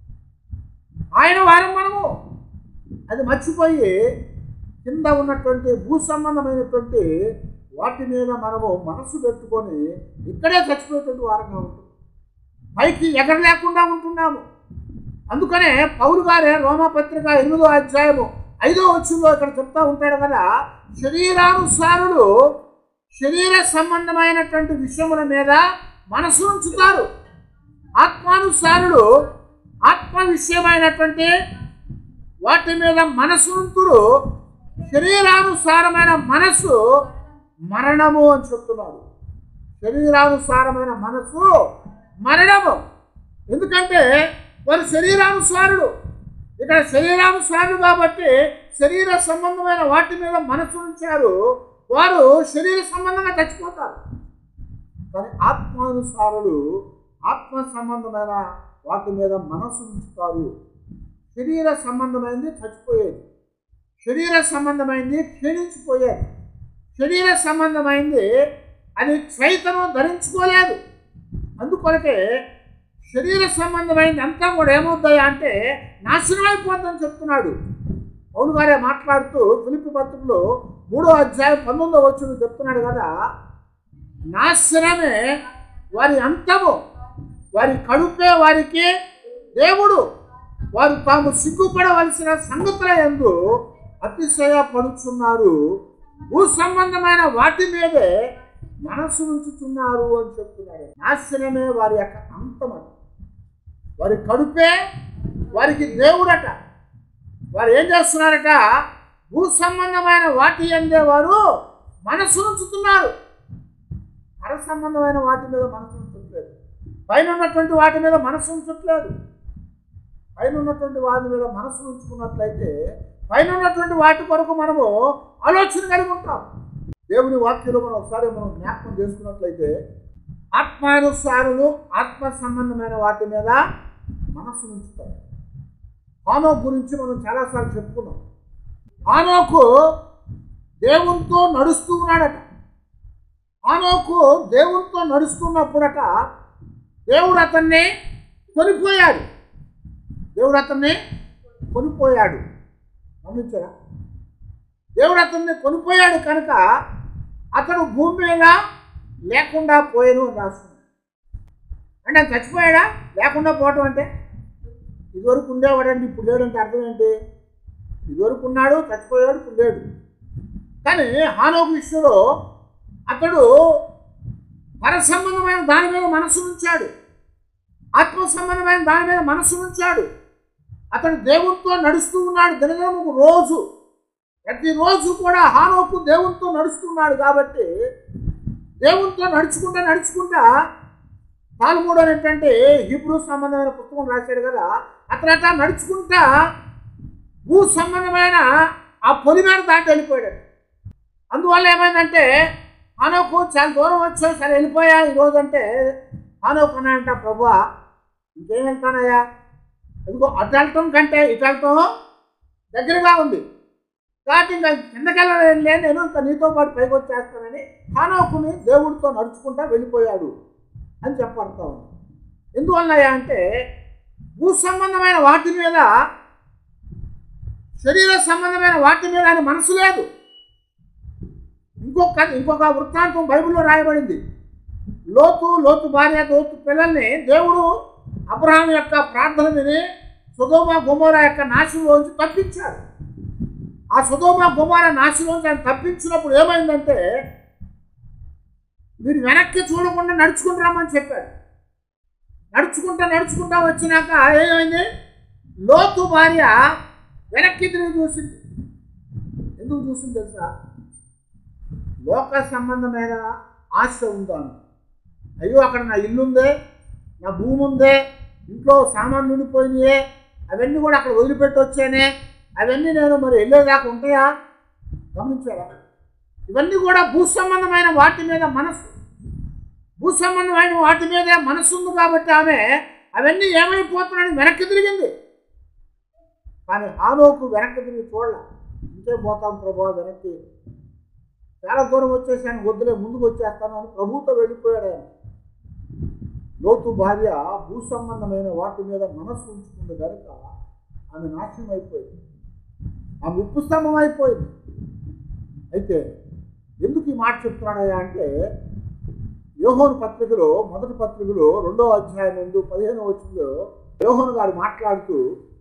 ఆయన వారం మనము అది మర్చిపోయి కింద ఉన్నటువంటి భూ సంబంధమైనటువంటి వాటి మీద మనము మనసు పెట్టుకొని ఇక్కడే చచ్చిపోయేటువంటి వారంగా ఉంటుంది పైకి ఎగరలేకుండా ఉంటున్నాము అందుకనే పౌరు గారే రోమపత్రిక ఎనిమిదో అధ్యాయము ఐదో వచ్చంలో ఇక్కడ చెప్తా ఉంటాడు కదా శరీరానుసారులు శరీర సంబంధమైనటువంటి విషయముల మీద మనసు ఉంచుతారు ఆత్మానుసారులు ఆత్మ విషయమైనటువంటి వాటి మీద మనసు ఉంతురు శరీరానుసారమైన మనసు మరణము అని చెప్తున్నాడు శరీరానుసారమైన మనసు మరణము ఎందుకంటే వారు శరీరానుసారులు ఇక్కడ శరీరానుసారులు కాబట్టి శరీర సంబంధమైన వాటి మీద మనసు ఉంచారు వారు శరీర సంబంధంగా చచ్చిపోతారు కానీ ఆత్మానుసారులు ఆత్మ సంబంధమైన వాటి మీద మనసు ఉంచుతారు శరీర సంబంధమైనది చచ్చిపోయేది శరీర సంబంధమైనది క్షీణించిపోయేది శరీర సంబంధమైనది అది క్షైతను ధరించుకోలేదు అందుకొరకే శరీర సంబంధమైనది అంతా కూడా ఏమవుతాయా అంటే నాశనం అయిపోతుందని చెప్తున్నాడు పౌలు గారే మాట్లాడుతూ ఫిలిపి పత్రికలో మూడో అధ్యాయం పంతొమ్మిదో వచ్చి చెప్తున్నాడు కదా నాశనమే వారి అంతము వారి కడుపే వారికి దేవుడు వారు తాము సిగ్గుపడవలసిన సంగతుల ఎందు అతిశయపడుచున్నారు భూ సంబంధమైన వాటి మీదే మనసు ఉంచుతున్నారు అని చెప్తున్నారు నాశనమే వారి యొక్క అంతమట వారి కడుపే వారికి దేవుడట వారు ఏం చేస్తున్నారట భూ సంబంధమైన వాటి అందే వారు మనసు ఉంచుతున్నారు పర సంబంధమైన వాటి మీద మనసు ఉంచట్లేదు పైన ఉన్నటువంటి వాటి మీద మనసు ఉంచట్లేదు పైన ఉన్నటువంటి వాటి మీద మనసు ఉంచుకున్నట్లయితే పైన ఉన్నటువంటి వాటి కొరకు మనము ఆలోచన కలిగి ఉంటాం దేవుని వాక్యంలో మనం ఒకసారి మనం జ్ఞాపకం చేసుకున్నట్లయితే ఆత్మానుసారులు ఆత్మ సంబంధమైన వాటి మీద మనసు ఉంచుతారు హానోక్ గురించి మనం చాలాసార్లు చెప్పుకున్నాం హానోకు దేవునితో నడుస్తూ ఉన్నాడట హానోకు దేవునితో నడుస్తున్నప్పుడట దేవుడు అతన్ని కొనిపోయాడు దేవుడు అతన్ని కొనిపోయాడు గమనించారా దేవుడు అతన్ని కొనిపోయాడు కనుక అతడు భూమి మీద లేకుండా పోయాను అని రాస్తున్నాడు అంటే ఆయన చచ్చిపోయాడా లేకుండా పోవటం అంటే ఇదివరకు ఉండేవాడండి ఇప్పుడు లేడంటే అర్థం ఏంటి ఇదివరకు ఉన్నాడు చచ్చిపోయాడు ఇప్పుడు లేడు కానీ హానోకు విషయంలో అతడు పర సంబంధమైన దాని మీద మనసు ఉంచాడు ఆత్మ సంబంధమైన దాని మీద మనసు ఉంచాడు అతడు దేవునితో నడుస్తూ ఉన్నాడు దినదినము రోజు ప్రతిరోజు కూడా హానోకు దేవునితో నడుస్తున్నాడు కాబట్టి దేవునితో నడుచుకుంటా నడుచుకుంటా పాల్మూడు అనేటువంటి హిబ్రూ సంబంధమైన పుస్తకం రాశాడు కదా అతను అట్లా నడుచుకుంటా భూ సంబంధమైన ఆ పొలి మీద దాటి వెళ్ళిపోయాడు అందువల్ల ఏమైందంటే హానోకు చాలా దూరం వచ్చా సరే వెళ్ళిపోయా ఈరోజు అంటే హానోకు అన్నాడంట ప్రభు ఇంకేం వెళ్తానయ్యా ఇదిగో అటు వెళ్ళటం కంటే ఇటు వెళ్ళటం దగ్గరగా ఉంది కాబట్టి ఇంకా కిందకెళ్ళలేదు నేను ఇంకా నీతో పాటు పైకి వచ్చేస్తానని హానోకుని దేవుడితో నడుచుకుంటా వెళ్ళిపోయాడు అని చెప్పబడతా ఉంది ఎందువల్లయ్యా అంటే భూ సంబంధమైన వాటి మీద శరీర సంబంధమైన వాటి మీద ఆయన మనసు లేదు ఇంకొక ఇంకొక వృత్తాంతం బైబిల్లో రాయబడింది లోతు లోతు భార్య లోతు పిల్లల్ని దేవుడు అబ్రహాం యొక్క ప్రార్థన విని సుధోమ గుమోర యొక్క నాశనంలోంచి తప్పించాడు ఆ సుధోమ గుమార నాశనంలోంచి ఆయన తప్పించినప్పుడు ఏమైందంటే మీరు వెనక్కి చూడకుండా నడుచుకుంటూ రమ్మని చెప్పాడు నడుచుకుంటా నడుచుకుంటా వచ్చినాక ఏమైంది లోతు భార్య వెనక్కి తిరిగి చూసింది ఎందుకు చూసింది తెలుసా లోక సంబంధమైన ఆశ ఉందాను అయ్యో అక్కడ నా ఇల్లు ఉందే నా భూమి ఉందే ఇంట్లో సామాన్లు ఉండిపోయినాయే అవన్నీ కూడా అక్కడ వదిలిపెట్టి వచ్చానే అవన్నీ నేను మరి వెళ్ళేదాకా ఉంటాయా గమనించారా ఇవన్నీ కూడా భూ సంబంధమైన వాటి మీద మనసు భూ సంబంధమైన వాటి మీద మనసు ఉంది కాబట్టి ఆమె అవన్నీ ఏమైపోతున్నాయని వెనక్కి తిరిగింది కానీ హానోకు వెనక్కి తిరిగి చూడలే ఇంకే పోతాం ప్రభా వెనక్కి చాలా దూరం వచ్చేసాను వద్దులే ముందుకు వచ్చేస్తాను అని ప్రభుతో వెళ్ళిపోయాడు ఆయన లోతు భార్య భూ సంబంధమైన వాటి మీద మనస్సు ఉంచుకుంది కనుక ఆమె నాశనం అయిపోయింది ఆమె ఉప్పు స్తంభం అయిపోయింది అయితే ఎందుకు ఈ మాట చెప్తున్నాడయ్యా అంటే యోహోను పత్రికలో మొదటి పత్రికలో రెండో అధ్యాయం ముందు పదిహేను వచ్చిందో యోహోను గారు మాట్లాడుతూ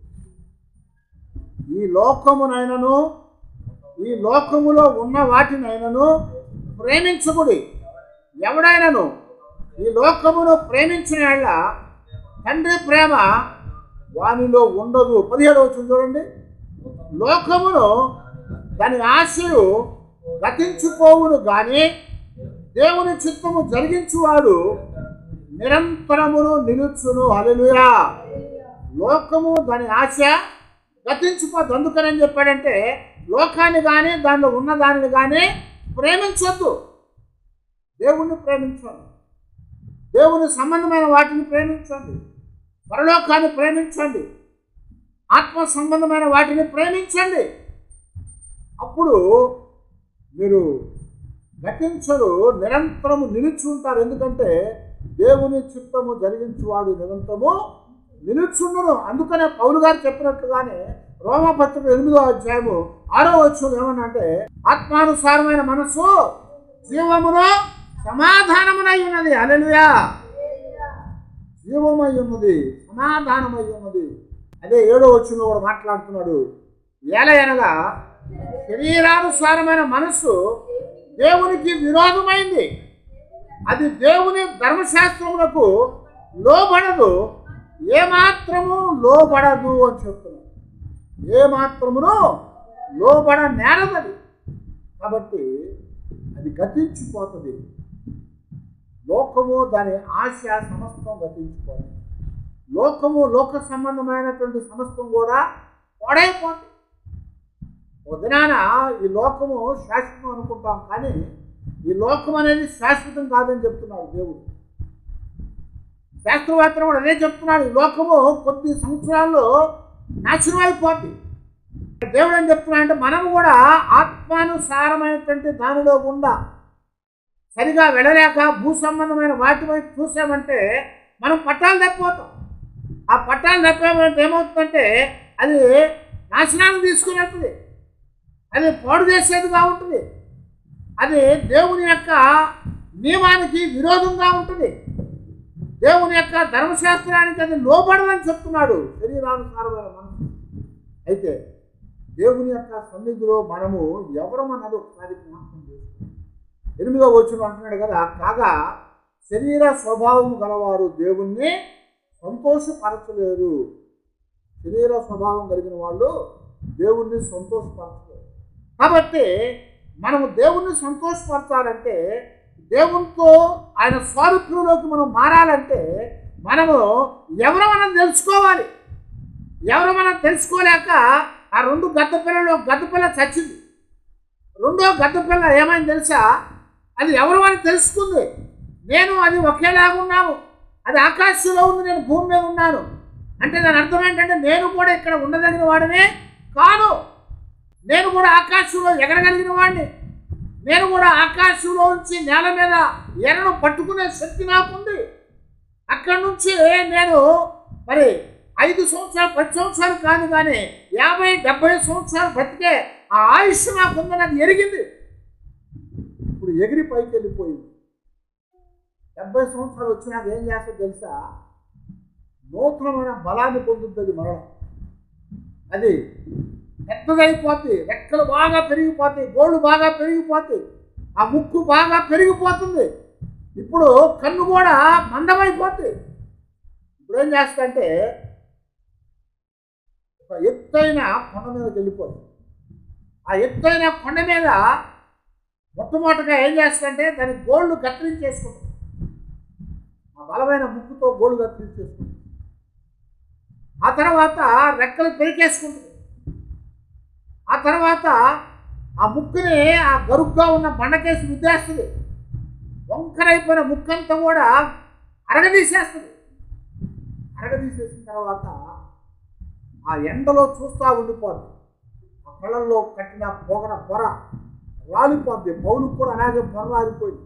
ఈ లోకమునైనను ఈ లోకములో ఉన్న వాటినైనను ప్రేమించకుడి ఎవడైనను ఈ లోకమును ప్రేమించిన వాళ్ళ తండ్రి ప్రేమ వానిలో ఉండదు పదిహేడు వచ్చింది చూడండి లోకమును దాని ఆశలు గతించిపోవును కానీ దేవుని చిత్తము జరిగించువాడు నిరంతరమును నిలుచును హల్లెలూయా లోకము దాని ఆశ గతించిపోద్దు అందుకని ఏం చెప్పాడంటే లోకాన్ని కానీ దానిలో ఉన్న దానిని కానీ ప్రేమించొద్దు దేవుణ్ణి ప్రేమించండి దేవుని సంబంధమైన వాటిని ప్రేమించండి పరలోకాన్ని ప్రేమించండి ఆత్మ సంబంధమైన వాటిని ప్రేమించండి అప్పుడు మీరు గతించరు నిరంతరము నిలిచి ఉంటారు ఎందుకంటే దేవుని చిత్తము జరిగించువాడు నిరంతరము నిలుచుండును అందుకనే పౌలు గారు చెప్పినట్లుగానే రోమపత్రిక ఎనిమిదో అధ్యాయము ఆరో వచ్చిన ఏమన్నా అంటే ఆత్మానుసారమైన మనసు జీవమును సమాధానమునై ఉన్నది అలెలుయా జీవమై ఉన్నది సమాధానమై ఉన్నది అదే ఏడో వచ్చిన కూడా మాట్లాడుతున్నాడు ఏల అనగా శరీరానుసారమైన మనస్సు దేవునికి విరోధమైంది అది దేవుని ధర్మశాస్త్రములకు లోబడదు ఏమాత్రము లోబడదు అని చెప్తున్నాడు ఏమాత్రమును లోబడ నేరదది కాబట్టి అది గతించిపోతుంది లోకము దాని ఆశ సమస్తం గతించిపోతుంది లోకము లోక సంబంధమైనటువంటి సమస్తం కూడా పాడైపోతుంది ఒక దినాన ఈ లోకము శాశ్వతం అనుకుంటాం కానీ ఈ లోకం అనేది శాశ్వతం కాదని చెప్తున్నాడు దేవుడు శాస్త్రవేత్తలు కూడా అదే చెప్తున్నాడు ఈ లోకము కొద్ది సంవత్సరాల్లో నాశనం అయిపోద్ది దేవుడు ఏం చెప్తున్నా అంటే మనము కూడా ఆత్మానుసారమైనటువంటి దానిలో గుండా సరిగా వెళ్ళలేక భూ సంబంధమైన వాటి వైపు చూసామంటే మనం పట్టాలు తప్పిపోతాం ఆ పట్టాలు తప్పేమంటే ఏమవుతుందంటే అది నాశనాన్ని తీసుకుని వెళ్తుంది అది పాడు చేసేదిగా ఉంటుంది అది దేవుని యొక్క నియమానికి విరోధంగా ఉంటుంది దేవుని యొక్క ధర్మశాస్త్రానికి అది లోబడదని చెప్తున్నాడు శరీరానుసారమైన మనసు అయితే దేవుని యొక్క సన్నిధిలో మనము ఎవరం అన్నది ఒకసారి జ్ఞాపకం చేసుకోవాలి ఎనిమిదో వచ్చిన అంటున్నాడు కదా కాగా శరీర స్వభావం గలవారు దేవుణ్ణి సంతోషపరచలేరు శరీర స్వభావం కలిగిన వాళ్ళు దేవుణ్ణి సంతోషపరచలేరు కాబట్టి మనము దేవుణ్ణి సంతోషపరచాలంటే దేవునితో ఆయన స్వరూపంలోకి మనం మారాలంటే మనము ఎవరో మనం తెలుసుకోవాలి ఎవరో మనం తెలుసుకోలేక ఆ రెండు గద్ద పిల్లలు గద్ద పిల్ల చచ్చింది రెండో గద్ద పిల్ల ఏమైంది తెలుసా అది ఎవరు అని తెలుసుకుంది నేను అది ఒకేలాగా ఉన్నాము అది ఆకాశంలో ఉంది నేను భూమి మీద ఉన్నాను అంటే దాని అర్థం ఏంటంటే నేను కూడా ఇక్కడ ఉండదగిన వాడినే కాను నేను కూడా ఆకాశంలో ఎగరగలిగిన వాడిని నేను కూడా ఆకాశంలో ఉంచి నేల మీద ఎర్రను పట్టుకునే శక్తి నాకుంది అక్కడి నుంచి నేను మరి ఐదు సంవత్సరాలు పది సంవత్సరాలు కాదు కానీ యాభై డెబ్బై సంవత్సరాలు బతికే ఆ ఆయుష్ నాకు ఉందని అది ఎరిగింది ఇప్పుడు ఎగిరి పైకి వెళ్ళిపోయింది డెబ్బై సంవత్సరాలు వచ్చినాక ఏం చేస్తో తెలుసా నూతనమైన బలాన్ని పొందుతుంది మరణం అది పెద్దదైపోతుంది రెక్కలు బాగా పెరిగిపోతాయి గోళ్ళు బాగా పెరిగిపోతాయి ఆ ముక్కు బాగా పెరిగిపోతుంది ఇప్పుడు కన్ను కూడా మందమైపోతుంది ఇప్పుడు ఏం చేస్తంటే ఒక ఎత్తైన కొండ మీదకి వెళ్ళిపోతుంది ఆ ఎత్తైన కొండ మీద మొట్టమొదటిగా ఏం చేస్తుందంటే దాని గోళ్ళు కత్తిరించేసుకుంటుంది ఆ బలమైన ముక్కుతో గోళ్ళు కత్తిరించేసుకుంటుంది ఆ తర్వాత రెక్కలు పెరికేసుకుంటుంది ఆ తర్వాత ఆ ముక్కుని ఆ గరుగ్గా ఉన్న బండకేసి విద్దేస్తుంది వంకరైపోయిన ముక్కంతా కూడా అరగదీసేస్తుంది అరగదీసేసిన తర్వాత ఆ ఎండలో చూస్తూ ఉండిపోద్ది ఆ కళ్ళల్లో కట్టిన పొగన పొర రాలిపోద్ది పౌలకు కూడా అలాగే పొర రాలిపోయింది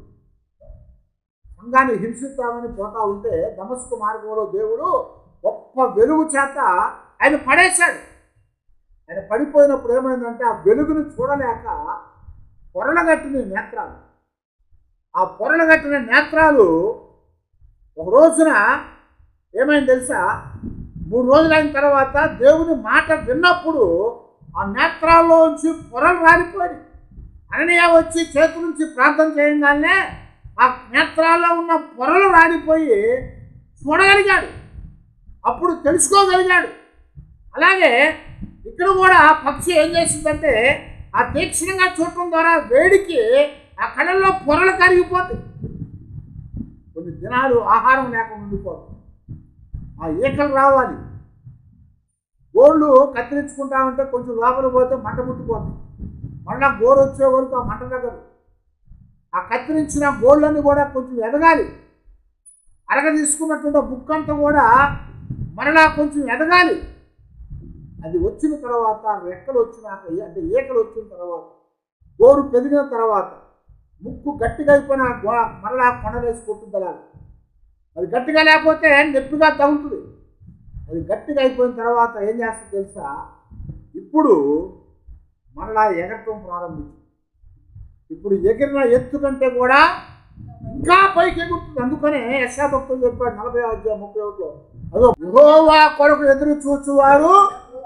సంఘాన్ని హింసిస్తామని పోతా ఉంటే దమస్కు మార్గంలో దేవుడు గొప్ప వెలుగు చేత ఆయన పడేశాడు ఆయన పడిపోయినప్పుడు ఏమైందంటే ఆ వెలుగును చూడలేక పొరలగట్టిన నేత్రాలు ఆ పొరలగట్టిన నేత్రాలు ఒక రోజున ఏమైంది తెలుసా మూడు రోజులైన తర్వాత దేవుని మాట విన్నప్పుడు ఆ నేత్రాల్లోంచి పొరలు రాలిపోయి అననీయ వచ్చి చేతి నుంచి ప్రార్థన చేయగానే ఆ నేత్రాల్లో ఉన్న పొరలు రాలిపోయి చూడగలిగాడు అప్పుడు తెలుసుకోగలిగాడు అలాగే ఇక్కడ కూడా పక్షి ఏం చేసిందంటే ఆ తీక్షణంగా చూడటం ద్వారా వేడికి ఆ కళ్ళల్లో పొరలు కరిగిపోతాయి కొన్ని దినాలు ఆహారం లేకుండా ఉండిపోతుంది ఆ ఈకలు రావాలి గోళ్ళు కత్తిరించుకుంటా ఉంటే కొంచెం లోపల పోతే మంట ముట్టిపోతుంది మళ్ళా గోరు వచ్చే వరకు ఆ మంట తగ్గదు ఆ కత్తిరించిన గోళ్ళన్నీ కూడా కొంచెం ఎదగాలి అరగ తీసుకున్నటువంటి బుక్ అంతా కూడా మరలా కొంచెం ఎదగాలి అది వచ్చిన తర్వాత రెక్కలు వచ్చినాక అంటే ఈకలు వచ్చిన తర్వాత గోరు పెరిగిన తర్వాత ముక్కు గట్టిగా అయిపోయిన ఆ గో మరలా కొండలేసి కొట్టుదల అది గట్టిగా లేకపోతే నొప్పిగా తగులుతుంది అది గట్టిగా అయిపోయిన తర్వాత ఏం చేస్తుంది తెలుసా ఇప్పుడు మరలా ఎగరటం ప్రారంభించింది ఇప్పుడు ఎగిరిన ఎత్తు కంటే కూడా ఇంకా పైకి ఎగురుతుంది అందుకనే యశా భక్తులు చెప్పాడు నలభై అధ్యాయం ముప్పై ఒకటిలో అదో యెహోవా కొరకు ఎదురు చూచువారు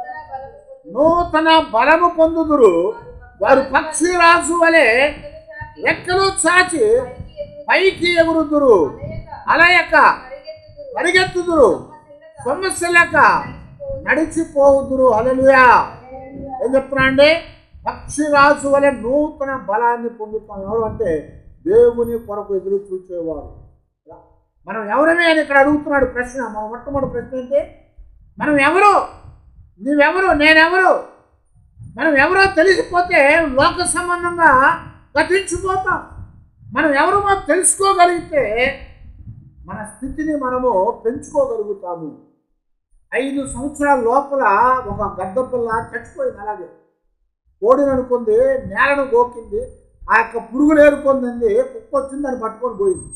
నూతన బలము పొందుదురు వారు పక్షి రాజు వలె రెక్కలు చాచి పైకి ఎగురుదురు అలయక పరిగెత్తుదురు సమస్యలక నడిచిపోవుదురు అలలుయా ఏం చెప్తున్నా అండి పక్షి రాజు వలె నూతన బలాన్ని పొందుతాం ఎవరు అంటే దేవుని కొరకు ఎదురు చూసేవారు మనం ఎవరమే అని ఇక్కడ అడుగుతున్నాడు ప్రశ్న మన మొట్టమొదటి ప్రశ్న ఏంటి మనం ఎవరు నీవెవరు నేనెవరు మనం ఎవరో తెలిసిపోతే లోక సంబంధంగా గతించిపోతాం మనం ఎవరో మనం తెలుసుకోగలిగితే మన స్థితిని మనము పెంచుకోగలుగుతాము ఐదు సంవత్సరాల లోపల ఒక గద్ద పిల్ల చచ్చిపోయింది అలాగే కోడిని అనుకుంది నేలను గోకింది ఆ యొక్క పురుగులు ఏరుకుంది కుక్క వచ్చింది దాన్ని పట్టుకొని పోయింది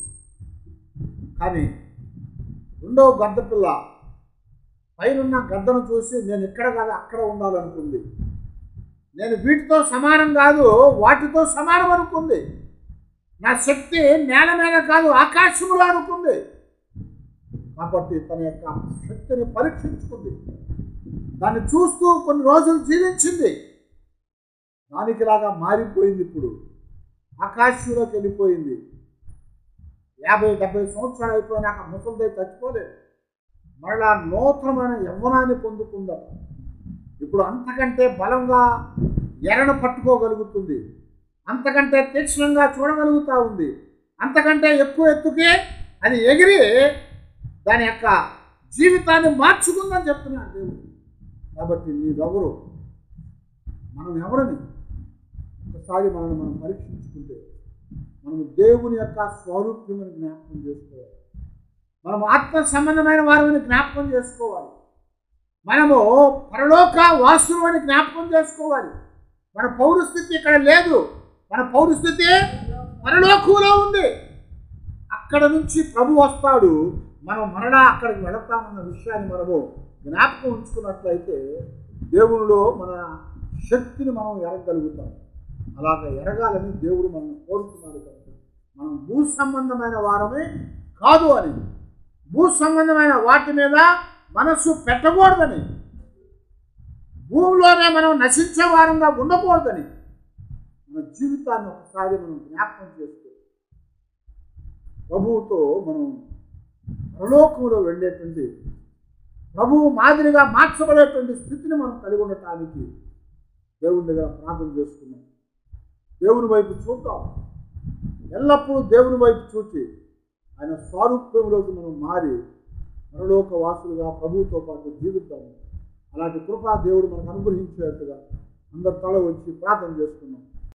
కానీ రెండవ గద్ద పిల్ల పైనున్న గద్దను చూసి నేను ఇక్కడ కాదు అక్కడ ఉండాలనుకుంది నేను వీటితో సమానం కాదు వాటితో సమానం అనుకుంది నా శక్తి నేల మీద కాదు ఆకాశంలో అనుకుంది కాబట్టి తన యొక్క శక్తిని పరీక్షించుకుంది దాన్ని చూస్తూ కొన్ని రోజులు జీవించింది దానికిలాగా మారిపోయింది ఇప్పుడు ఆకాశంలోకి వెళ్ళిపోయింది యాభై డెబ్బై సంవత్సరాలు అయిపోయినాక ముసలిదై చచ్చిపోలేదు మరలా నూతనమైన యవ్వనాన్ని పొందుకుందట ఇప్పుడు అంతకంటే బలంగా ఎరను పట్టుకోగలుగుతుంది అంతకంటే తీక్షణంగా చూడగలుగుతూ ఉంది అంతకంటే ఎక్కువ ఎత్తుకే అది ఎగిరి దాని యొక్క జీవితాన్ని మార్చుకుందని చెప్తున్నాడు దేవుడు కాబట్టి నీవెవరు మనం ఎవరని ఒకసారి మనల్ని మనం పరీక్షించుకుంటే మనము దేవుని యొక్క స్వరూప్యమని జ్ఞాపకం చేసుకోవాలి మనం ఆత్మ సంబంధమైన వారిని జ్ఞాపకం చేసుకోవాలి మనము పరలోక వాసులు అని జ్ఞాపకం చేసుకోవాలి మన పౌరస్థితి ఇక్కడ లేదు మన పౌరస్థితి పరలోకంలో ఉంది అక్కడ నుంచి ప్రభు వస్తాడు మనం మరలా అక్కడికి వెళతామన్న విషయాన్ని మనము జ్ఞాపకం ఉంచుకున్నట్లయితే దేవునిలో మన శక్తిని మనం ఎరగలుగుతాం అలాగ ఎరగాలని దేవుడు మనం కోరుతున్నాడు కాబట్టి మనం భూ సంబంధమైన వారమే కాదు అని భూ సంబంధమైన వాటి మీద మనస్సు పెట్టకూడదని భూమిలోనే మనం నశించే వారంగా ఉండకూడదని మన జీవితాన్ని ఒకసారి మనం జ్ఞాపకం చేస్తే ప్రభువుతో మనం పరలోకంలో వెళ్ళేటువంటి ప్రభువు మాదిరిగా మార్చబడేటువంటి స్థితిని మనం కలిగి ఉండటానికి దేవుని దగ్గర ప్రార్థన చేసుకున్నాం దేవుని వైపు చూద్దాం ఎల్లప్పుడూ దేవుని వైపు చూచి ఆయన స్వారూప్యంలోకి మనం మారి పరలోక వాసులుగా ప్రభువుతో పాటు జీవిద్దాం అలాంటి కృపా దేవుడు మనకు అనుగ్రహించేట్టుగా అందరు తల వచ్చి ప్రార్థన చేసుకున్నాం